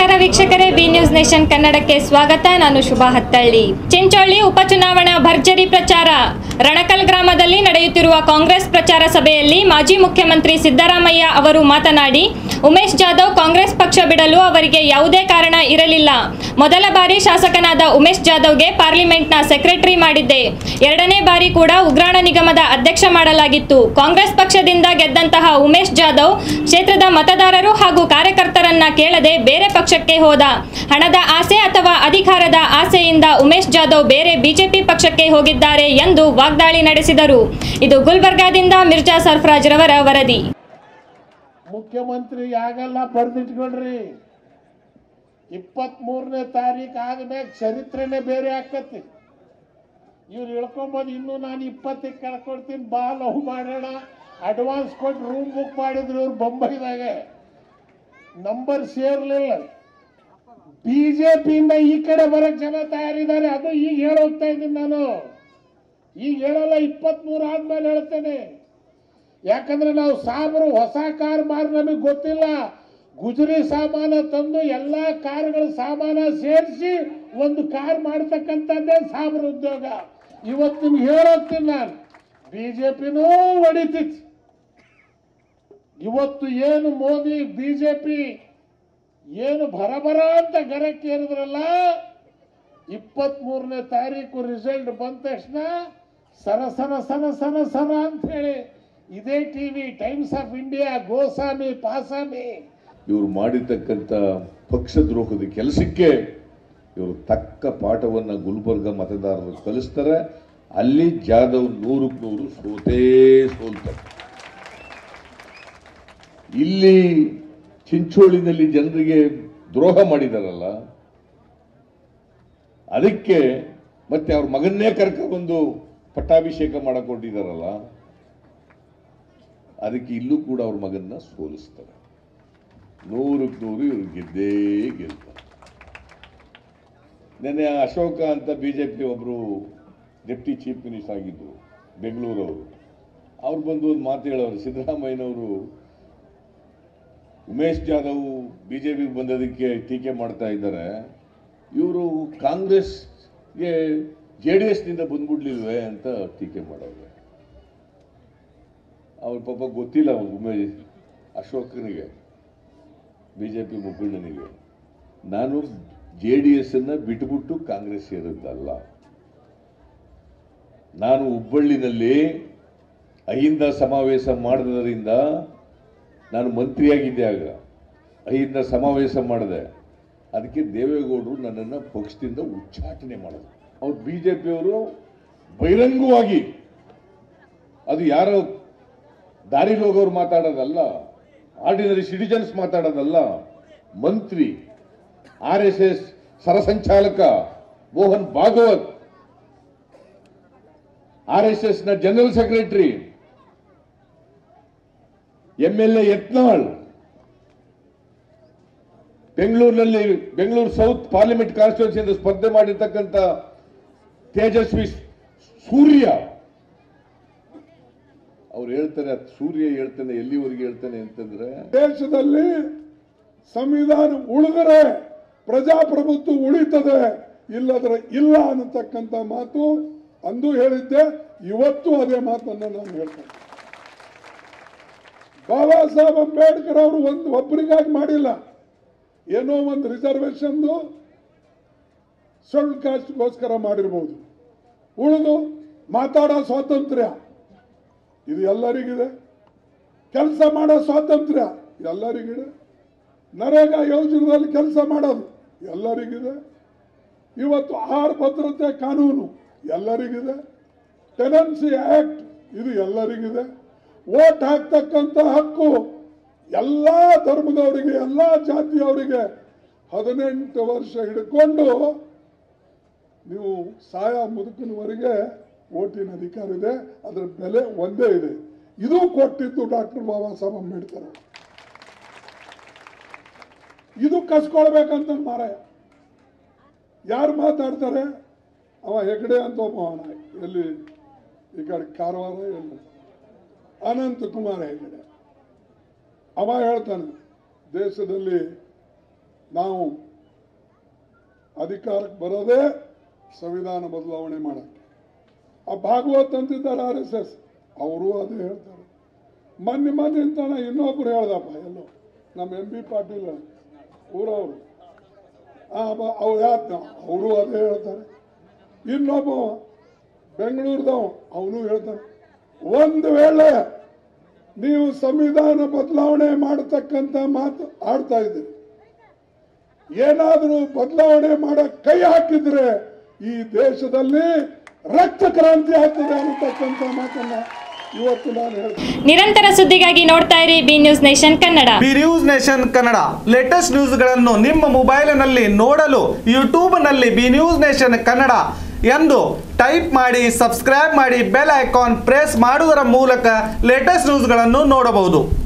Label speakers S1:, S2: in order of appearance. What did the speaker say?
S1: ನಮಸ್ಕಾರ ವೀಕ್ಷಕರೇ B News nation ಕನ್ನಡಕ್ಕೆ ಸ್ವಾಗತ ನಾನು ಶುಭಾ ಹತ್ತಳ್ಳಿ ಚಿಂಚೋಳಿ ಉಪಚುನಾವಣಾ ಭರ್ಜರಿ ಪ್ರಚಾರ ರಣಕಲ್ ಗ್ರಾಮದಲ್ಲಿ ನಡೆಯುತ್ತಿರುವ ಕಾಂಗ್ರೆಸ್ ಪ್ರಚಾರ ಸಭೆಯಲ್ಲಿ ಮಾಜಿ ಮುಖ್ಯಮಂತ್ರಿ ಸಿದ್ದರಾಮಯ್ಯ ಅವರು ಮಾತನಾಡಿ ಉಮೇಶ್ ಜಾಧವ್ ಕಾಂಗ್ರೆಸ್ ಪಕ್ಷ ಬಿಡಲು ಅವರಿಗೆ ಯಾವುದೇ ಕಾರಣ ಇರಲಿಲ್ಲ ಮೊದಲ ಬಾರಿ ಶಾಸಕನಾದ ಉಮೇಶ್ ಜಾಧವ್ಗೆ ಪಾರ್ಲಿಮೆಂಟ್ನ ಸೆಕ್ರೆಟರಿ ಮಾಡಿದ್ದೆ ಎರಡನೇ ಬಾರಿ ಕೂಡ ಉಗ್ರಾಣ ನಿಗಮದ ಅಧ್ಯಕ್ಷ ಮಾಡಲಾಗಿತ್ತು ಕಾಂಗ್ರೆಸ್ ಪಕ್ಷದಿಂದ ಗೆದ್ದಂತಹ ಉಮೇಶ್ ಜಾಧವ್ ಕ್ಷೇತ್ರದ ಮತದಾರರು ಹಾಗೂ ಕಾರ್ಯಕರ್ತರನ್ನ ಕೇಳದೆ ಬೇರೆ ಪಕ್ಷಕ್ಕೆ ಹೋದ ಹಣದ ಆಸೆ ಅಥವಾ ಅಧಿಕಾರದ ಆಸೆಯಿಂದ ಉಮೇಶ್ ಜಾಧವ್ ಬೇರೆ ಬಿಜೆಪಿ ಪಕ್ಷಕ್ಕೆ ಹೋಗಿದ್ದಾರೆ ಎಂದು ವಾಗ್ದಾಳಿ ನಡೆಸಿದರು ಇದು ಗುಲ್ಬರ್ಗಾದಿಂದ ಮಿರ್ಜಾ ಸರ್ಫರಾಜ್ ರವರ ವರದಿ
S2: ಮುಖ್ಯಮಂತ್ರಿ ಆಗಲ್ಲ ಬರ್ದಿಟ್ಕೊಳ್ರಿ ಇಪ್ಪತ್ತ್ ಮೂರನೇ ತಾರೀಕು ಆದ್ಮೇಲೆ ಚರಿತ್ರೆನೇ ಬೇರೆ ಆಕತಿ ಇವ್ರು ಹೇಳ್ಕೊಂಬೋದು ಇನ್ನು ನಾನು ಇಪ್ಪತ್ತಕ್ಕೆ ಕಳ್ಕೊಡ್ತೀನಿ ಬಾ ಲವ್ ಮಾಡೋಣ ಅಡ್ವಾನ್ಸ್ ಕೊಟ್ಟು ರೂಮ್ ಬುಕ್ ಮಾಡಿದ್ರು ಇವ್ರು ಬೊಂಬೈದಾಗೆ ನಂಬರ್ ಸೇರ್ಲಿಲ್ಲ ಬಿಜೆಪಿಯಿಂದ ಈ ಕಡೆ ಬರಕ್ ಜನ ತಯಾರಿದ್ದಾರೆ ಅದು ಈಗ ಹೇಳೋಗ್ತಾ ಇದ್ದೀನಿ ನಾನು ಈಗ ಹೇಳಲ್ಲ ಇಪ್ಪತ್ಮೂರು ಆದ್ಮೇಲೆ ಹೇಳ್ತೇನೆ ಯಾಕಂದ್ರೆ ನಾವು ಸಾಬ್ರು ಹೊಸ ಕಾರ್ ಮಾರ್ ನಮಗೆ ಗೊತ್ತಿಲ್ಲ ಗುಜರಿ ಸಾಮಾನ ತಂದು ಎಲ್ಲಾ ಕಾರ್ಗಳ ಸಾಮಾನ ಸೇರಿಸಿ ಒಂದು ಕಾರ್ ಮಾಡ್ತಕ್ಕಂಥದ್ದೇ ಸಾಬ್ರ ಉದ್ಯೋಗ ಇವತ್ತು ನಿಮ್ಗೆ ಹೇಳೋಗ್ತೀನಿ ನಾನು ಬಿಜೆಪಿನೂ ಹೊಡಿತಿತ್ತು ಇವತ್ತು ಏನು ಮೋದಿ ಬಿಜೆಪಿ ಏನು ಭರಭರ ಅಂತ ಗರಕ್ಕೇರಿದ್ರಲ್ಲ ಇಪ್ಪತ್ತ್ ಮೂರನೇ ತಾರೀಕು ರಿಸಲ್ಟ್ ಬಂದ ತಕ್ಷಣ ಸರ ಸರ ಸರ ಸರ ಸರ ಅಂತ ಹೇಳಿ ಇದೇ ಟಿವಿ ಟೈಮ್ಸ್ ಆಫ್ ಇಂಡಿಯಾ ಗೋಸಾಮಿ ಪಾಸಾಮಿ
S3: ಇವರು ಮಾಡಿರ್ತಕ್ಕಂಥ ಪಕ್ಷದ್ರೋಹದ ಕೆಲಸಕ್ಕೆ ಇವರು ತಕ್ಕ ಪಾಠವನ್ನು ಗುಲ್ಬರ್ಗ ಮತದಾರರು ಕಲಿಸ್ತಾರೆ ಅಲ್ಲಿ ಜಾಧವ್ ನೂರಕ್ಕೆ ನೂರು ಸೋತೇ ಸೋಲ್ತಾರೆ ಇಲ್ಲಿ ಚಿಂಚೋಳಿನಲ್ಲಿ ಜನರಿಗೆ ದ್ರೋಹ ಮಾಡಿದಾರಲ್ಲ ಅದಕ್ಕೆ ಮತ್ತೆ ಅವ್ರ ಮಗನ್ನೇ ಕರ್ಕೊಂಡ್ಬಂದು ಪಟ್ಟಾಭಿಷೇಕ ಮಾಡಕೊಟ್ಟಿದ್ದಾರಲ್ಲ ಅದಕ್ಕೆ ಇಲ್ಲೂ ಕೂಡ ಅವ್ರ ಮಗನ್ನ ಸೋಲಿಸ್ತಾರೆ ನೂರಕ್ಕೆ ನೂರು ಇವ್ರು ಗೆದ್ದೇ ಗೆಲ್ತಾರೆ ನೆನ್ನೆ ಅಶೋಕ ಅಂತ ಬಿ ಜೆ ಪಿ ಒಬ್ಬರು ಡೆಪ್ಟಿ ಚೀಫ್ ಮಿನಿಸ್ಟರ್ ಆಗಿದ್ರು ಬೆಂಗಳೂರವರು ಅವ್ರು ಬಂದು ಒಂದು ಮಾತು ಹೇಳೋರು ಸಿದ್ದರಾಮಯ್ಯನವರು ಉಮೇಶ್ ಜಾಧವ್ ಬಿ ಜೆ ಪಿಗೆ ಬಂದದಕ್ಕೆ ಟೀಕೆ ಮಾಡ್ತಾ ಇದ್ದಾರೆ ಇವರು ಕಾಂಗ್ರೆಸ್ಗೆ ಜೆ ಡಿ ಎಸ್ನಿಂದ ಬಂದ್ಬಿಡ್ಲಿಲ್ವೇ ಅಂತ ಟೀಕೆ ಮಾಡೋರು ಅವ್ರ ಪಾಪ ಗೊತ್ತಿಲ್ಲ ಅವ್ರು ಉಮೇಶ್ ಅಶೋಕನಿಗೆ ಬಿ ಜೆ ಪಿ ಮುಖಂಡನಿಗೆ ನಾನು ಜೆ ಡಿ ಎಸ್ ಅನ್ನ ಬಿಟ್ಬಿಟ್ಟು ಕಾಂಗ್ರೆಸ್ ಸೇರಿದ್ದಲ್ಲ ನಾನು ಹುಬ್ಬಳ್ಳಿನಲ್ಲಿ ಅಹಿಂದ ಸಮಾವೇಶ ಮಾಡಿದ್ರಿಂದ ನಾನು ಮಂತ್ರಿಯಾಗಿದ್ದೆ ಆಗ ಅಹಿಂದ ಸಮಾವೇಶ ಮಾಡಿದೆ ಅದಕ್ಕೆ ದೇವೇಗೌಡರು ನನ್ನನ್ನು ಪಕ್ಷದಿಂದ ಉಚ್ಚಾಟನೆ ಮಾಡಿದ್ರು ಅವ್ರು ಬಿ ಜೆ ಪಿಯವರು ಬಹಿರಂಗವಾಗಿ ಅದು ಯಾರೋ ದಾರಿಲಿ ಹೋಗೋರು ಮಾತಾಡೋದಲ್ಲ ಆರ್ಡಿನರಿ ಸಿಟಿಜನ್ಸ್ ಮಾತಾಡೋದಲ್ಲ ಮಂತ್ರಿ ಆರ್ ಎಸ್ ಎಸ್ ಸರಸಂಚಾಲಕ Mohan Bhagwat R S S ನ general secretary M L A Yatnal ಬೆಂಗಳೂರಿನಲ್ಲಿ ಬೆಂಗಳೂರು ಸೌತ್ ಪಾರ್ಲಿಮೆಂಟ್ ಕಾನ್ಸ್ಟಿಟ್ಯೂನ್ಸಿಯಿಂದ ಸ್ಪರ್ಧೆ ಮಾಡಿರ್ತಕ್ಕಂಥ ತೇಜಸ್ವಿ ಸೂರ್ಯ ಅವ್ರು ಹೇಳ್ತಾರೆ ಸೂರ್ಯ ಹೇಳ್ತಾನೆ ಎಲ್ಲಿವರೆಗೆ ಹೇಳ್ತಾನೆ ಅಂತಂದ್ರೆ
S4: ದೇಶದಲ್ಲಿ ಸಂವಿಧಾನ ಉಳಿದರೆ ಪ್ರಜಾಪ್ರಭುತ್ವ ಉಳಿತದೆ ಇಲ್ಲದ್ರೆ ಇಲ್ಲ ಅನ್ನತಕ್ಕಂಥ ಮಾತು ಅಂದು ಹೇಳಿದ್ದೆ ಇವತ್ತು ಅದೇ ಮಾತನ್ನು ನಾನು ಹೇಳ್ತೇನೆ ಬಾಬಾ ಸಾಹೇಬ್ ಅಂಬೇಡ್ಕರ್ ಅವರು ಒಂದು ಒಬ್ಬರಿಗಾಗಿ ಮಾಡಿಲ್ಲ ಏನೋ ಒಂದು ರಿಸರ್ವೇಶನ್ದು ಶೆಡ್ಯೂಲ್ ಕಾಸ್ಟ್ಗೋಸ್ಕರ ಮಾಡಿರ್ಬೋದು ಉಳಿದು ಮಾತಾಡೋ ಸ್ವಾತಂತ್ರ್ಯ ಇದು ಎಲ್ಲರಿಗಿದೆ ಕೆಲಸ ಮಾಡೋ ಸ್ವಾತಂತ್ರ್ಯ ಎಲ್ಲರಿಗಿದೆ ನರೇಗಾ ಯೋಜನೆಯಲ್ಲಿ ಕೆಲಸ ಮಾಡೋದು ಎಲ್ಲರಿಗಿದೆ ಇವತ್ತು ಆಹಾರ ಭದ್ರತೆ ಕಾನೂನು ಎಲ್ಲರಿಗಿದೆ ಟೆನೆನ್ಸಿ ಆಕ್ಟ್ ಇದು ಎಲ್ಲರಿಗಿದೆ ವೋಟ್ ಹಾಕ್ತಕ್ಕಂಥ ಹಕ್ಕು ಎಲ್ಲ ಧರ್ಮದವರಿಗೆ ಎಲ್ಲ ಜಾತಿಯವರಿಗೆ ಹದಿನೆಂಟು ವರ್ಷ ಹಿಡ್ಕೊಂಡು ನೀವು ಸಾಯ ಮುದುಕನವರೆಗೆ ಓಟಿನ ಅಧಿಕಾರ ಇದೆ ಅದರ ಬೆಲೆ ಒಂದೇ ಇದೆ ಇದು ಕೊಟ್ಟಿದ್ದು ಡಾಕ್ಟರ್ ಬಾಬಾ ಸಾಹೇಬ್ ಅಂಬೇಡ್ಕರ್ ಅವರು. ಇದು ಕಸ್ಕೊಳ್ಬೇಕಂತ ಮಾರಾಯ ಯಾರು ಮಾತಾಡ್ತಾರೆ ಅವ ಹೆಗಡೆ ಅಂತ ಒಬ್ಬ ಅವನ ಎಲ್ಲಿ ಈ ಕಡೆ ಕಾರವಾರ ಎಲ್ಲಿ ಅನಂತ ಕುಮಾರ ಹೆಗಡೆ ಅವ ಹೇಳ್ತಾನೆ ದೇಶದಲ್ಲಿ ನಾವು ಅಧಿಕಾರಕ್ಕೆ ಬರೋದೇ ಸಂವಿಧಾನ ಬದಲಾವಣೆ ಮಾಡಕ್ಕೆ ಆ ಭಾಗವತ್ ಅಂತಿದ್ದಾರೆ ಆರ್ ಎಸ್ ಎಸ್ ಅವರು ಅದೇ ಹೇಳ್ತಾರೆ ಮೊನ್ನೆ ಮೊನ್ನೆ ಅಂತಾನೆ ಇನ್ನೊಬ್ರು ಹೇಳ್ದಪ್ಪ ಎಲ್ಲೋ ನಮ್ಮ ಎಂ ಬಿ ಪಾಟೀಲ್ ಊರವರು ಅವ್ರು ಯಾತ ಅವರು ಅದೇ ಹೇಳ್ತಾರೆ ಇನ್ನೊಬ್ಬ ಬೆಂಗಳೂರದವ ಅವನು ಹೇಳ್ತಾನೆ ಒಂದು ವೇಳೆ ನೀವು ಸಂವಿಧಾನ ಬದಲಾವಣೆ ಮಾಡತಕ್ಕಂತ ಮಾತು ಆಡ್ತಾ ಇದ್ದೀರಿ ಏನಾದರೂ ಬದಲಾವಣೆ ಮಾಡಕ್ ಕೈ ಹಾಕಿದ್ರೆ ಈ ದೇಶದಲ್ಲಿ ರಕ್ತ ಕ್ರಾಂತಿ ಆಗ್ತದೆ ಅನ್ನತಕ್ಕಂಥ ಮಾತನ್ನ ಇವತ್ತು ನಾನು ಹೇಳ್ತೀನಿ
S1: ನಿರಂತರ ಸುದ್ದಿಗಾಗಿ ನೋಡ್ತಾ ಇರಿ B News Nation Kannada
S5: B News Nation Kannada latest ನ್ಯೂಸ್ಗಳನ್ನು ನಿಮ್ಮ ಮೊಬೈಲಿನಲ್ಲಿ ನೋಡಲು ಯೂಟ್ಯೂಬ್ನಲ್ಲಿ ಬಿ ನ್ಯೂಸ್ ನೇಷನ್ ಕನ್ನಡ ಎಂದು ಟೈಪ್ ಮಾಡಿ ಸಬ್ಸ್ಕ್ರೈಬ್ ಮಾಡಿ ಬೆಲ್ ಐಕಾನ್ ಪ್ರೆಸ್ ಮಾಡುವುದರ ಮೂಲಕ ಲೇಟೆಸ್ಟ್ ನ್ಯೂಸ್ಗಳನ್ನು ನೋಡಬಹುದು